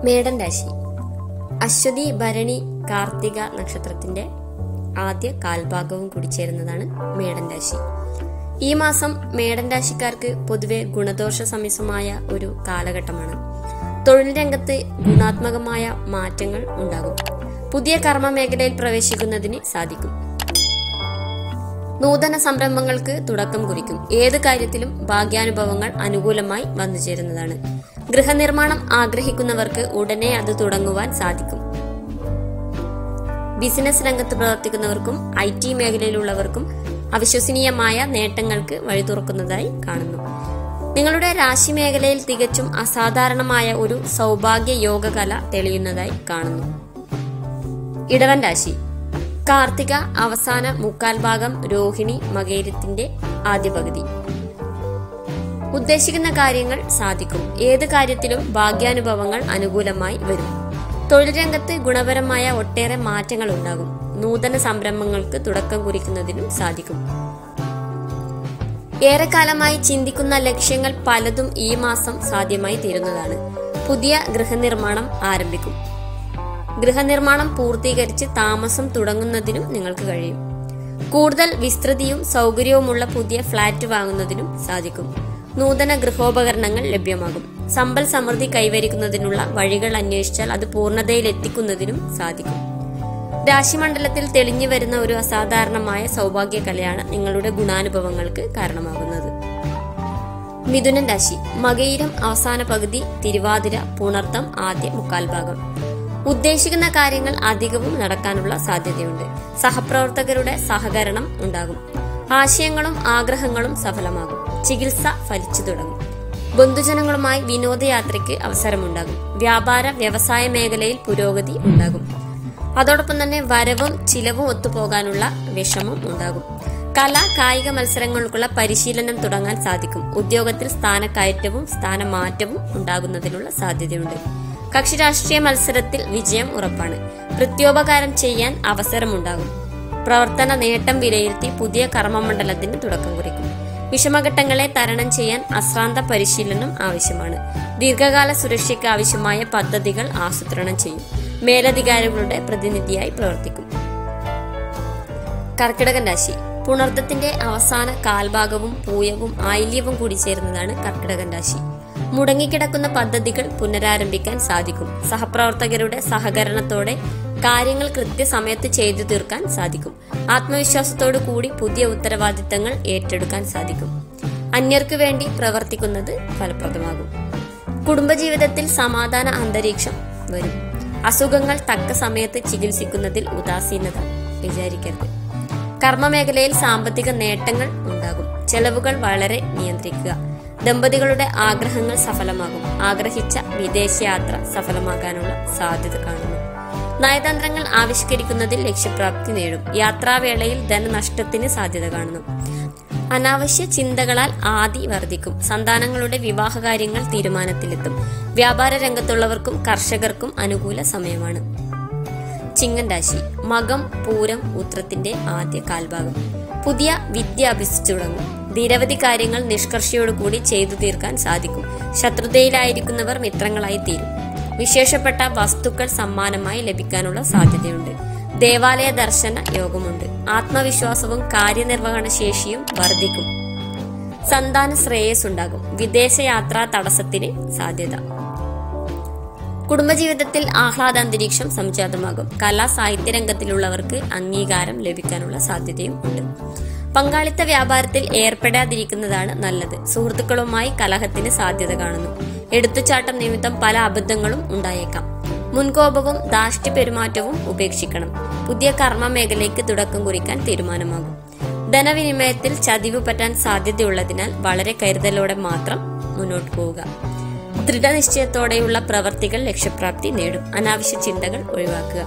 മേടൻ രാശി അശ്വതി ഭരണി കാർത്തിക നക്ഷത്രത്തിന്റെ ആദ്യ കാൽഭാഗവും കൂടി ചേരുന്നതാണ് മേടൻ രാശി ഈ മാസം മേടൻ രാശിക്കാർക്ക് പൊതുവെ ഗുണദോഷ സമ്മിശ്രമായ ഒരു കാലഘട്ടമാണ് തൊഴിൽ രംഗത്ത് ഗുണാത്മകമായ മാറ്റങ്ങൾ ഉണ്ടാകും പുതിയ കർമ്മ മേഖലയിൽ പ്രവേശിക്കുന്നതിന് സാധിക്കും നൂതന സംരംഭങ്ങൾക്ക് തുടക്കം കുറിക്കും ഏത് കാര്യത്തിലും ഭാഗ്യാനുഭവങ്ങൾ അനുകൂലമായി വന്നു ചേരുന്നതാണ് ഗൃഹനിർമ്മാണം ആഗ്രഹിക്കുന്നവർക്ക് ഉടനെ അത് തുടങ്ങുവാൻ സാധിക്കും ബിസിനസ് രംഗത്ത് പ്രവർത്തിക്കുന്നവർക്കും ഐ ടി മേഖലയിലുള്ളവർക്കും അവിശ്വസനീയമായ നേട്ടങ്ങൾക്ക് വഴി തുറക്കുന്നതായി കാണുന്നു നിങ്ങളുടെ രാശി മേഖലയിൽ തികച്ചും അസാധാരണമായ ഒരു സൗഭാഗ്യ യോഗകല തെളിയുന്നതായി കാണുന്നു ഇടവൻ രാശി കാർത്തിക അവസാന മുക്കാൽ ഭാഗം രോഹിണി മകേരത്തിന്റെ ആദ്യ പകുതി ഉദ്ദേശിക്കുന്ന കാര്യങ്ങൾ സാധിക്കും ഏത് കാര്യത്തിലും ഭാഗ്യാനുഭവങ്ങൾ അനുകൂലമായി വരും തൊഴിൽ രംഗത്ത് ഗുണപരമായ ഒട്ടേറെ മാറ്റങ്ങൾ ഉണ്ടാകും നൂതന സംരംഭങ്ങൾക്ക് തുടക്കം കുറിക്കുന്നതിനും സാധിക്കും ഏറെക്കാലമായി ചിന്തിക്കുന്ന ലക്ഷ്യങ്ങൾ പലതും ഈ മാസം സാധ്യമായി തീരുന്നതാണ് പുതിയ ഗൃഹനിർമ്മാണം ആരംഭിക്കും ഗൃഹനിർമ്മാണം പൂർത്തീകരിച്ച് താമസം തുടങ്ങുന്നതിനും നിങ്ങൾക്ക് കഴിയും കൂടുതൽ വിസ്തൃതിയും സൗകര്യവുമുള്ള പുതിയ ഫ്ളാറ്റ് വാങ്ങുന്നതിനും സാധിക്കും നൂതന ഗൃഹോപകരണങ്ങൾ ലഭ്യമാകും സമ്പൽ സമൃദ്ധി കൈവരിക്കുന്നതിനുള്ള വഴികൾ അന്വേഷിച്ചാൽ അത് പൂർണ്ണതയിൽ എത്തിക്കുന്നതിനും സാധിക്കും രാശിമണ്ഡലത്തിൽ തെളിഞ്ഞു വരുന്ന ഒരു അസാധാരണമായ സൗഭാഗ്യ കലയാണ് നിങ്ങളുടെ ഗുണാനുഭവങ്ങൾക്ക് കാരണമാകുന്നത് മിഥുനൻ രാശി മകയിരം അവസാന പകുതി തിരുവാതിര പുണർത്തം ആദ്യ മുക്കാൽ ഭാഗം ഉദ്ദേശിക്കുന്ന കാര്യങ്ങൾ അധികവും നടക്കാനുള്ള സാധ്യതയുണ്ട് സഹപ്രവർത്തകരുടെ സഹകരണം ഉണ്ടാകും ആശയങ്ങളും ആഗ്രഹങ്ങളും സഫലമാകും ചികിത്സ ഫലിച്ചു തുടങ്ങും ബന്ധുജനങ്ങളുമായി വിനോദയാത്രയ്ക്ക് അവസരമുണ്ടാകും വ്യാപാര വ്യവസായ മേഖലയിൽ പുരോഗതി ഉണ്ടാകും അതോടൊപ്പം തന്നെ വരവും ചിലവും ഒത്തുപോകാനുള്ള വിഷമം ഉണ്ടാകും കല കായിക മത്സരങ്ങൾക്കുള്ള പരിശീലനം തുടങ്ങാൻ സാധിക്കും ഉദ്യോഗത്തിൽ സ്ഥാനക്കയറ്റവും സ്ഥാനമാറ്റവും ഉണ്ടാകുന്നതിനുള്ള സാധ്യതയുണ്ട് കക്ഷി രാഷ്ട്രീയ മത്സരത്തിൽ വിജയം ഉറപ്പാണ് പ്രത്യോപകാരം ചെയ്യാൻ അവസരമുണ്ടാകും പ്രവർത്തന നേട്ടം വിലയിരുത്തി പുതിയ കർമ്മമണ്ഡലത്തിന് തുടക്കം കുറിക്കും വിഷമഘട്ടങ്ങളെ തരണം ചെയ്യാൻ അശ്രാന്ത പരിശീലനം ആവശ്യമാണ് ദീർഘകാല സുരക്ഷയ്ക്ക് ആവശ്യമായ പദ്ധതികൾ ആസൂത്രണം ചെയ്യും മേലധികാരികളുടെ പ്രതിനിധിയായി പ്രവർത്തിക്കും കർക്കിടകൻ രാശി പുണർത്തത്തിന്റെ അവസാന കാൽഭാഗവും പൂയവും ആയില്യവും കൂടി ചേരുന്നതാണ് കർക്കിടകൻ രാശി മുടങ്ങിക്കിടക്കുന്ന പദ്ധതികൾ പുനരാരംഭിക്കാൻ സാധിക്കും സഹപ്രവർത്തകരുടെ സഹകരണത്തോടെ കാര്യങ്ങൾ കൃത്യസമയത്ത് ചെയ്തു തീർക്കാൻ സാധിക്കും ആത്മവിശ്വാസത്തോടു കൂടി പുതിയ ഉത്തരവാദിത്തങ്ങൾ ഏറ്റെടുക്കാൻ സാധിക്കും അന്യർക്കു വേണ്ടി പ്രവർത്തിക്കുന്നത് ഫലപ്രദമാകും കുടുംബജീവിതത്തിൽ സമാധാന അന്തരീക്ഷം വരും അസുഖങ്ങൾ തക്ക സമയത്ത് ചികിത്സിക്കുന്നതിൽ ഉദാസീനത വിചാരിക്കരുത് കർമ്മമേഖലയിൽ സാമ്പത്തിക നേട്ടങ്ങൾ ഉണ്ടാകും ചെലവുകൾ വളരെ നിയന്ത്രിക്കുക ദമ്പതികളുടെ ആഗ്രഹങ്ങൾ സഫലമാകും ആഗ്രഹിച്ച വിദേശയാത്ര സഫലമാകാനുള്ള സാധ്യത കാണുന്നു നയതന്ത്രങ്ങൾ ആവിഷ്കരിക്കുന്നതിൽ ലക്ഷ്യപ്രാപ്തി നേടും യാത്രാവേളയിൽ ധനനഷ്ടത്തിന് സാധ്യത കാണുന്നു അനാവശ്യ ചിന്തകളാൽ ആദി വർദ്ധിക്കും സന്താനങ്ങളുടെ വിവാഹകാര്യങ്ങൾ തീരുമാനത്തിലെത്തും വ്യാപാര രംഗത്തുള്ളവർക്കും കർഷകർക്കും അനുകൂല സമയമാണ് ചിങ്ങൻ രാശി മകം പൂരം ഉത്രത്തിന്റെ ആദ്യ കാൽഭാഗം പുതിയ വിദ്യ അഭ്യസിച്ചു തുടങ്ങും നിരവധി കാര്യങ്ങൾ നിഷ്കർഷയോടുകൂടി ചെയ്തു തീർക്കാൻ സാധിക്കും ശത്രുതയിലായിരിക്കുന്നവർ മിത്രങ്ങളായി തീരും വിശേഷപ്പെട്ട വസ്തുക്കൾ സമ്മാനമായി ലഭിക്കാനുള്ള സാധ്യതയുണ്ട് ദേവാലയ ദർശന യോഗമുണ്ട് ആത്മവിശ്വാസവും കാര്യനിർവഹണ ശേഷിയും വർദ്ധിക്കും സന്താന ശ്രേയസ് ഉണ്ടാകും വിദേശയാത്രാ തടസ്സത്തിന് സാധ്യത കുടുംബജീവിതത്തിൽ ആഹ്ലാദ അന്തരീക്ഷം സംജാതമാകും കലാ സാഹിത്യ രംഗത്തിലുള്ളവർക്ക് അംഗീകാരം ലഭിക്കാനുള്ള സാധ്യതയും ഉണ്ട് പങ്കാളിത്ത വ്യാപാരത്തിൽ ഏർപ്പെടാതിരിക്കുന്നതാണ് നല്ലത് സുഹൃത്തുക്കളുമായി കലഹത്തിന് സാധ്യത കാണുന്നു എടുത്തുചാട്ടം നിമിത്തം പല അബദ്ധങ്ങളും ഉണ്ടായേക്കാം മുൻകോപവും ധാഷ്ട്യ പെരുമാറ്റവും ഉപേക്ഷിക്കണം പുതിയ കർമ്മ മേഖലയ്ക്ക് തുടക്കം കുറിക്കാൻ തീരുമാനമാകും ധനവിനിമയത്തിൽ ചതിവ് പറ്റാൻ സാധ്യതയുള്ളതിനാൽ വളരെ കരുതലോടെ മാത്രം മുന്നോട്ട് പോവുക ദൃഢനിശ്ചയത്തോടെയുള്ള പ്രവർത്തികൾ ലക്ഷ്യപ്രാപ്തി നേടും അനാവശ്യ ചിന്തകൾ ഒഴിവാക്കുക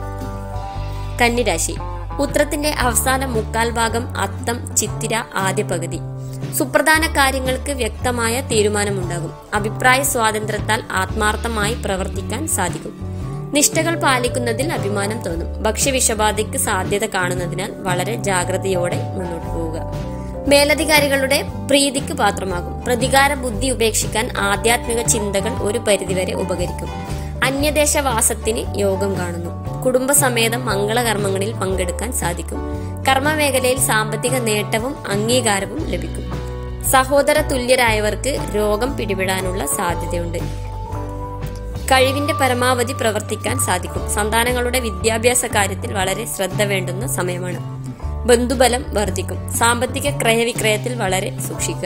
കന്നിരാശി ഉത്രത്തിന്റെ അവസാന മുക്കാൽ ഭാഗം അത്തം ചിത്തിര ആദ്യ പകുതി സുപ്രധാന കാര്യങ്ങൾക്ക് വ്യക്തമായ തീരുമാനമുണ്ടാകും അഭിപ്രായ സ്വാതന്ത്ര്യത്താൽ ആത്മാർത്ഥമായി പ്രവർത്തിക്കാൻ സാധിക്കും നിഷ്ഠകൾ പാലിക്കുന്നതിൽ അഭിമാനം തോന്നും ഭക്ഷ്യവിഷബാധയ്ക്ക് സാധ്യത കാണുന്നതിനാൽ വളരെ ജാഗ്രതയോടെ മുന്നോട്ട് പോവുക മേലധികാരികളുടെ പ്രീതിക്ക് പാത്രമാകും പ്രതികാര ബുദ്ധി ഉപേക്ഷിക്കാൻ ആധ്യാത്മിക ചിന്തകൾ ഒരു പരിധിവരെ ഉപകരിക്കും അന്യദേശവാസത്തിന് യോഗം കാണുന്നു കുടുംബസമേതം മംഗളകർമ്മങ്ങളിൽ പങ്കെടുക്കാൻ സാധിക്കും കർമ്മമേഖലയിൽ സാമ്പത്തിക നേട്ടവും അംഗീകാരവും ലഭിക്കും സഹോദര തുല്യരായവർക്ക് രോഗം പിടിപെടാനുള്ള സാധ്യതയുണ്ട് കഴിവിന്റെ പരമാവധി പ്രവർത്തിക്കാൻ സാധിക്കും സന്താനങ്ങളുടെ വിദ്യാഭ്യാസ കാര്യത്തിൽ വളരെ ശ്രദ്ധ വേണ്ടുന്ന സമയമാണ് ബന്ധുബലം വർദ്ധിക്കും സാമ്പത്തിക ക്രയവിക്രയത്തിൽ വളരെ സൂക്ഷിക്കുക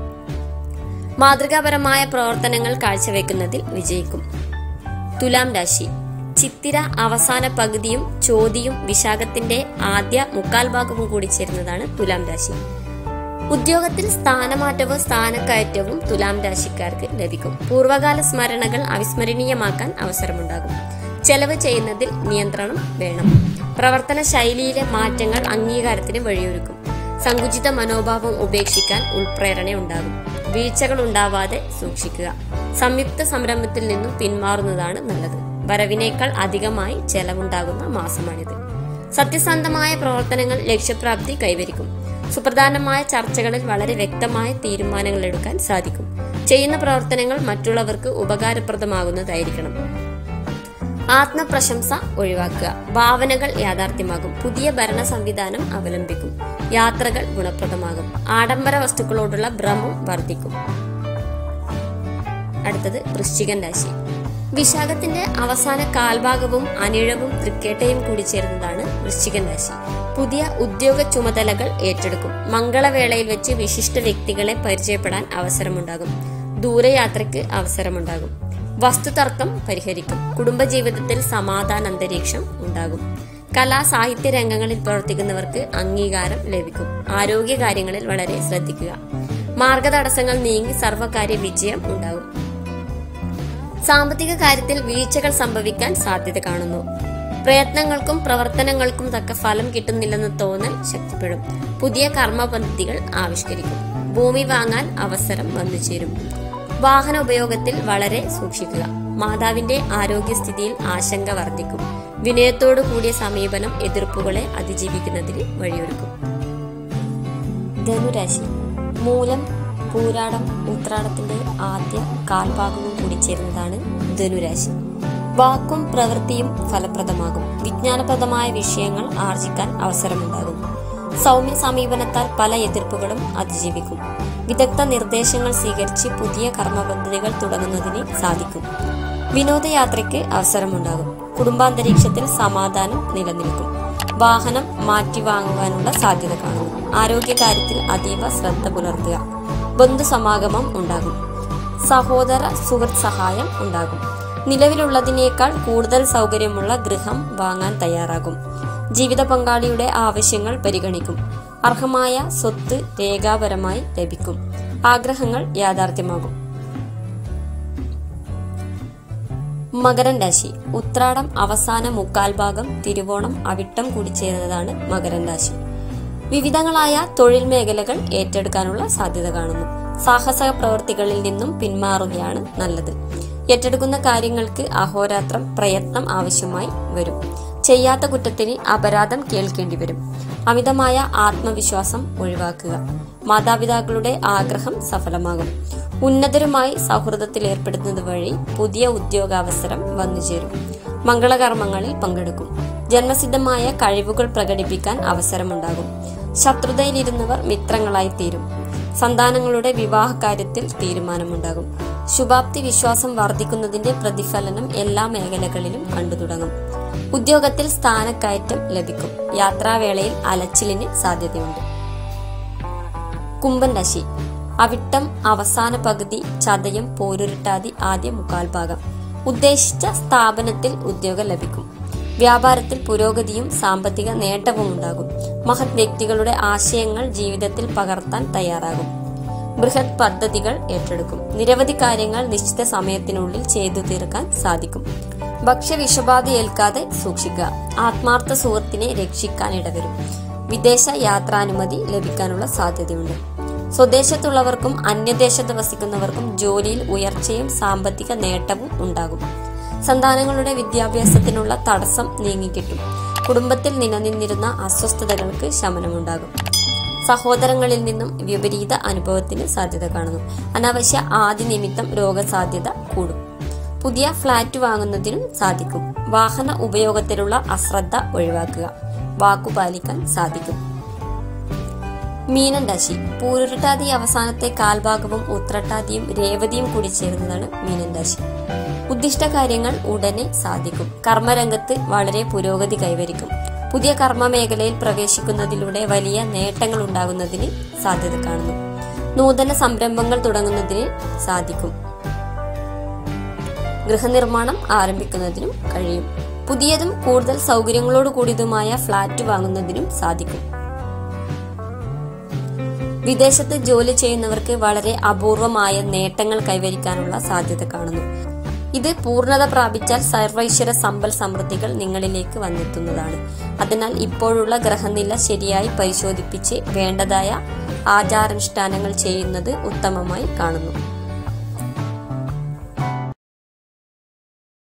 മാതൃകാപരമായ പ്രവർത്തനങ്ങൾ കാഴ്ചവെക്കുന്നതിൽ വിജയിക്കും തുലാം രാശി ചിത്തിര അവസാന പകുതിയും ചോതിയും വിശാഖത്തിന്റെ ആദ്യ മുക്കാൽ ഭാഗവും കൂടി ചേരുന്നതാണ് തുലാം രാശി ഉദ്യോഗത്തിൽ സ്ഥാനമാറ്റവും സ്ഥാനക്കയറ്റവും തുലാം രാശിക്കാർക്ക് ലഭിക്കും പൂർവ്വകാല സ്മരണകൾ അവിസ്മരണീയമാക്കാൻ അവസരമുണ്ടാകും ചെലവ് ചെയ്യുന്നതിൽ നിയന്ത്രണം വേണം പ്രവർത്തന ശൈലിയിലെ മാറ്റങ്ങൾ അംഗീകാരത്തിന് വഴിയൊരുക്കും സങ്കുചിത മനോഭാവം ഉപേക്ഷിക്കാൻ ഉൾപ്രേരണ ഉണ്ടാകും വീഴ്ചകൾ ഉണ്ടാവാതെ സൂക്ഷിക്കുക സംയുക്ത സംരംഭത്തിൽ നിന്നും പിന്മാറുന്നതാണ് നല്ലത് വരവിനേക്കാൾ അധികമായി ചെലവുണ്ടാകുന്ന മാസമാണിത് സത്യസന്ധമായ പ്രവർത്തനങ്ങൾ ലക്ഷ്യപ്രാപ്തി കൈവരിക്കും സുപ്രധാനമായ ചർച്ചകളിൽ വളരെ വ്യക്തമായ തീരുമാനങ്ങൾ എടുക്കാൻ സാധിക്കും ചെയ്യുന്ന പ്രവർത്തനങ്ങൾ മറ്റുള്ളവർക്ക് ഉപകാരപ്രദമാകുന്നതായിരിക്കണം ആത്മപ്രശംസ ഒഴിവാക്കുക ഭാവനകൾ യാഥാർത്ഥ്യമാകും പുതിയ ഭരണ സംവിധാനം അവലംബിക്കും യാത്രകൾ ഗുണപ്രദമാകും ആഡംബര വസ്തുക്കളോടുള്ള ഭ്രമം വർദ്ധിക്കും അടുത്തത് വൃശ്ചികൻ രാശി വിശാഖത്തിന്റെ അവസാന കാൽഭാഗവും അനിഴവും തൃക്കേട്ടയും കൂടി ചേരുന്നതാണ് വൃശ്ചികൻ രാശി പുതിയ ഉദ്യോഗ ചുമതലകൾ ഏറ്റെടുക്കും മംഗളവേളയിൽ വെച്ച് വിശിഷ്ട വ്യക്തികളെ പരിചയപ്പെടാൻ അവസരമുണ്ടാകും ദൂരയാത്രയ്ക്ക് അവസരമുണ്ടാകും വസ്തുതർക്കം പരിഹരിക്കും കുടുംബജീവിതത്തിൽ സമാധാന അന്തരീക്ഷം ഉണ്ടാകും കലാ സാഹിത്യ രംഗങ്ങളിൽ പ്രവർത്തിക്കുന്നവർക്ക് അംഗീകാരം ലഭിക്കും ആരോഗ്യ കാര്യങ്ങളിൽ വളരെ ശ്രദ്ധിക്കുക മാർഗതടസ്സങ്ങൾ നീങ്ങി സർവകാര്യ വിജയം ഉണ്ടാകും സാമ്പത്തിക കാര്യത്തിൽ വീഴ്ചകൾ സംഭവിക്കാൻ സാധ്യത കാണുന്നു പ്രയത്നങ്ങൾക്കും പ്രവർത്തനങ്ങൾക്കും തക്ക ഫലം കിട്ടുന്നില്ലെന്ന് തോന്നൽ ശക്തിപ്പെടും പുതിയ കർമ്മ പദ്ധതികൾ ആവിഷ്കരിക്കും ഭൂമി വാങ്ങാൻ അവസരം വന്നു ചേരും വാഹന ഉപയോഗത്തിൽ വളരെ സൂക്ഷിക്കുക മാതാവിന്റെ ആരോഗ്യസ്ഥിതിയിൽ ആശങ്ക വർദ്ധിക്കും വിനയത്തോടു കൂടിയ സമീപനം എതിർപ്പുകളെ അതിജീവിക്കുന്നതിന് വഴിയൊരുക്കും ധനുരാശി മൂലം പൂരാടം ഉത്രാടത്തിന്റെ ആദ്യ കാൽഭാഗവും കൂടി ചേരുന്നതാണ് ധനുരാശി വാക്കും പ്രവൃത്തിയും ഫലപ്രദമാകും വിജ്ഞാനപ്രദമായ വിഷയങ്ങൾ ആർജിക്കാൻ അവസരമുണ്ടാകും സൗമ്യ സമീപനത്താൽ പല എതിർപ്പുകളും അതിജീവിക്കും വിദഗ്ധ നിർദ്ദേശങ്ങൾ സ്വീകരിച്ച് പുതിയ കർമ്മപദ്ധതികൾ തുടങ്ങുന്നതിന് സാധിക്കും വിനോദയാത്രയ്ക്ക് അവസരമുണ്ടാകും കുടുംബാന്തരീക്ഷത്തിൽ സമാധാനം നിലനിൽക്കും വാഹനം മാറ്റി വാങ്ങുവാനുള്ള സാധ്യത കാണുന്നു ആരോഗ്യകാര്യത്തിൽ അതീവ ശ്രദ്ധ പുലർത്തുക ബന്ധുസമാഗമം ഉണ്ടാകും സഹോദര സുഹൃത്ത് സഹായം ഉണ്ടാകും നിലവിലുള്ളതിനേക്കാൾ കൂടുതൽ സൗകര്യമുള്ള ഗൃഹം വാങ്ങാൻ തയ്യാറാകും ജീവിത പങ്കാളിയുടെ ആവശ്യങ്ങൾ പരിഗണിക്കും അർഹമായ സ്വത്ത് രേഖാപരമായി ലഭിക്കും ആഗ്രഹങ്ങൾ യാഥാർത്ഥ്യമാകും മകരൻ രാശി ഉത്രാടം അവസാന മുക്കാൽ ഭാഗം തിരുവോണം അവിട്ടം കൂടി ചേരുന്നതാണ് മകരൻ രാശി വിവിധങ്ങളായ തൊഴിൽ മേഖലകൾ ഏറ്റെടുക്കാനുള്ള സാധ്യത കാണുന്നു സാഹസ പ്രവൃത്തികളിൽ നിന്നും പിന്മാറുകയാണ് നല്ലത് ഏറ്റെടുക്കുന്ന കാര്യങ്ങൾക്ക് അഹോരാത്രം പ്രയത്നം ആവശ്യമായി വരും ചെയ്യാത്ത കുറ്റത്തിന് അപരാധം കേൾക്കേണ്ടി വരും അമിതമായ ആത്മവിശ്വാസം ഒഴിവാക്കുക മാതാപിതാക്കളുടെ ആഗ്രഹം സഫലമാകും ഉന്നതരുമായി സൗഹൃദത്തിൽ ഏർപ്പെടുന്നത് വഴി പുതിയ ഉദ്യോഗാവസരം വന്നുചേരും മംഗളകർമ്മങ്ങളിൽ പങ്കെടുക്കും ജന്മസിദ്ധമായ കഴിവുകൾ പ്രകടിപ്പിക്കാൻ അവസരമുണ്ടാകും ശത്രുതയിലിരുന്നവർ മിത്രങ്ങളായി തീരും സന്താനങ്ങളുടെ വിവാഹ കാര്യത്തിൽ തീരുമാനമുണ്ടാകും ശുഭാപ്തി വിശ്വാസം വർദ്ധിക്കുന്നതിന്റെ പ്രതിഫലനം എല്ലാ മേഖലകളിലും കണ്ടു തുടങ്ങും ഉദ്യോഗത്തിൽ സ്ഥാനക്കയറ്റം ലഭിക്കും യാത്രാവേളയിൽ അലച്ചിലിന് സാധ്യതയുണ്ട് കുംഭൻ രാശി അവിട്ടം അവസാന പകുതി ചതയം പോരുരുട്ടാതി ആദ്യ മുക്കാൽ ഭാഗം ഉദ്ദേശിച്ച സ്ഥാപനത്തിൽ ഉദ്യോഗം ലഭിക്കും വ്യാപാരത്തിൽ പുരോഗതിയും സാമ്പത്തിക നേട്ടവും ഉണ്ടാകും മഹത് വ്യക്തികളുടെ ആശയങ്ങൾ ജീവിതത്തിൽ പകർത്താൻ തയ്യാറാകും ബൃഹത് പദ്ധതികൾ ഏറ്റെടുക്കും നിരവധി കാര്യങ്ങൾ നിശ്ചിത സമയത്തിനുള്ളിൽ ചെയ്തു തീർക്കാൻ സാധിക്കും ഭക്ഷ്യവിഷബാധ ഏൽക്കാതെ സൂക്ഷിക്കുക ആത്മാർത്ഥ സുഹൃത്തിനെ രക്ഷിക്കാൻ ഇടവരും വിദേശ യാത്രാനുമതി ലഭിക്കാനുള്ള സാധ്യതയുണ്ട് സ്വദേശത്തുള്ളവർക്കും അന്യദേശത്ത് വസിക്കുന്നവർക്കും ജോലിയിൽ ഉയർച്ചയും സാമ്പത്തിക നേട്ടവും ഉണ്ടാകും സന്താനങ്ങളുടെ വിദ്യാഭ്യാസത്തിനുള്ള തടസ്സം നീങ്ങിക്കിട്ടും കുടുംബത്തിൽ നിലനിന്നിരുന്ന അസ്വസ്ഥതകൾക്ക് ശമനമുണ്ടാകും സഹോദരങ്ങളിൽ നിന്നും വിപരീത അനുഭവത്തിന് സാധ്യത കാണുന്നു അനാവശ്യ ആദ്യ നിമിത്തം രോഗസാധ്യത കൂടും പുതിയ ഫ്ലാറ്റ് വാങ്ങുന്നതിനും സാധിക്കും വാഹന ഉപയോഗത്തിലുള്ള അശ്രദ്ധ ഒഴിവാക്കുക വാക്കു പാലിക്കാൻ സാധിക്കും മീനൻ രാശി പൂരുരുട്ടാതി അവസാനത്തെ കാൽഭാഗവും ഉത്രട്ടാതിയും രേവതിയും കൂടി ചേരുന്നതാണ് മീനൻ രാശി ഉദ്ദിഷ്ട കാര്യങ്ങൾ ഉടനെ സാധിക്കും കർമ്മരംഗത്ത് വളരെ പുരോഗതി കൈവരിക്കും പുതിയ കർമ്മ മേഖലയിൽ പ്രവേശിക്കുന്നതിലൂടെ വലിയ നേട്ടങ്ങൾ ഉണ്ടാകുന്നതിന് സാധ്യത കാണുന്നു നൂതന സംരംഭങ്ങൾ തുടങ്ങുന്നതിന് സാധിക്കും ഗൃഹനിർമ്മാണം ആരംഭിക്കുന്നതിനും കഴിയും പുതിയതും കൂടുതൽ സൗകര്യങ്ങളോട് കൂടിയതുമായ ഫ്ളാറ്റ് വാങ്ങുന്നതിനും സാധിക്കും വിദേശത്ത് ജോലി ചെയ്യുന്നവർക്ക് വളരെ അപൂർവമായ നേട്ടങ്ങൾ കൈവരിക്കാനുള്ള സാധ്യത കാണുന്നു ഇത് പൂർണ്ണത പ്രാപിച്ചാൽ സർവൈശ്വര സമ്പൽ സമൃദ്ധികൾ നിങ്ങളിലേക്ക് വന്നെത്തുന്നതാണ് അതിനാൽ ഇപ്പോഴുള്ള ഗ്രഹനില ശരിയായി പരിശോധിപ്പിച്ച് വേണ്ടതായ ആചാരാനുഷ്ഠാനങ്ങൾ ചെയ്യുന്നത് ഉത്തമമായി കാണുന്നു